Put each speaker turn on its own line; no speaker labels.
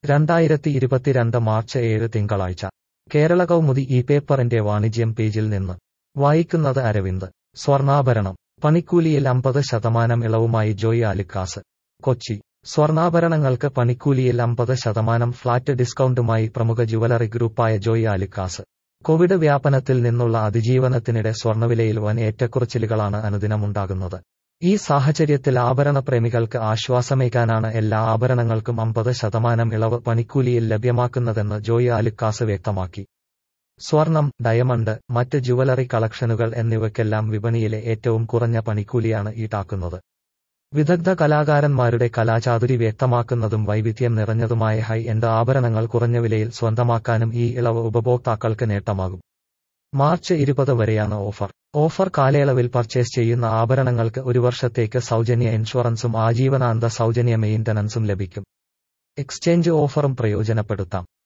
രണ്ടായിരത്തി ഇരുപത്തിരണ്ട് മാർച്ച് ഏഴ് തിങ്കളാഴ്ച കേരള കൗമുദി ഈ പേപ്പറിന്റെ വാണിജ്യം പേജിൽ നിന്ന് വായിക്കുന്നത് അരവിന്ദ് സ്വർണ്ണാഭരണം പണിക്കൂലിയിൽ അമ്പത് ശതമാനം ഇളവുമായി ജോയി ആലിക്കാസ് കൊച്ചി സ്വർണ്ണാഭരണങ്ങൾക്ക് പണിക്കൂലിയിൽ അമ്പത് ശതമാനം ഫ്ളാറ്റ് ഡിസ്കൗണ്ടുമായി പ്രമുഖ ജുവലറി ഗ്രൂപ്പായ ജോയി ആലിക്കാസ് കോവിഡ് വ്യാപനത്തിൽ നിന്നുള്ള അതിജീവനത്തിനിടെ സ്വർണ്ണവിലയിൽ വൻ ഏറ്റക്കുറച്ചിലുകളാണ് അനുദിനമുണ്ടാകുന്നത് ഈ സാഹചര്യത്തിൽ ആഭരണ പ്രേമികൾക്ക് ആശ്വാസമേകാനാണ് എല്ലാ ആഭരണങ്ങൾക്കും അമ്പത് ശതമാനം ഇളവ് പണിക്കൂലിയിൽ ലഭ്യമാക്കുന്നതെന്ന് ജോയി ആലിക്കാസ് വ്യക്തമാക്കി സ്വർണം ഡയമണ്ട് മറ്റ് ജുവലറി കളക്ഷനുകൾ എന്നിവയ്ക്കെല്ലാം വിപണിയിലെ ഏറ്റവും കുറഞ്ഞ പണിക്കൂലിയാണ് ഈടാക്കുന്നത് വിദഗ്ധ കലാകാരന്മാരുടെ കലാചാതുരി വ്യക്തമാക്കുന്നതും വൈവിധ്യം നിറഞ്ഞതുമായ ഹൈ എൻഡ് ആഭരണങ്ങൾ കുറഞ്ഞ വിലയിൽ സ്വന്തമാക്കാനും ഈ ഇളവ് ഉപഭോക്താക്കൾക്ക് നേട്ടമാകും മാർച്ച് ഇരുപത് വരെയാണ് ഓഫർ ഓഫർ കാലയളവിൽ പർച്ചേസ് ചെയ്യുന്ന ആഭരണങ്ങൾക്ക് ഒരു വർഷത്തേക്ക് സൗജന്യ ഇൻഷുറൻസും ആജീവനാന്ത സൗജന്യ മെയിന്റനൻസും ലഭിക്കും എക്സ്ചേഞ്ച് ഓഫറും പ്രയോജനപ്പെടുത്താം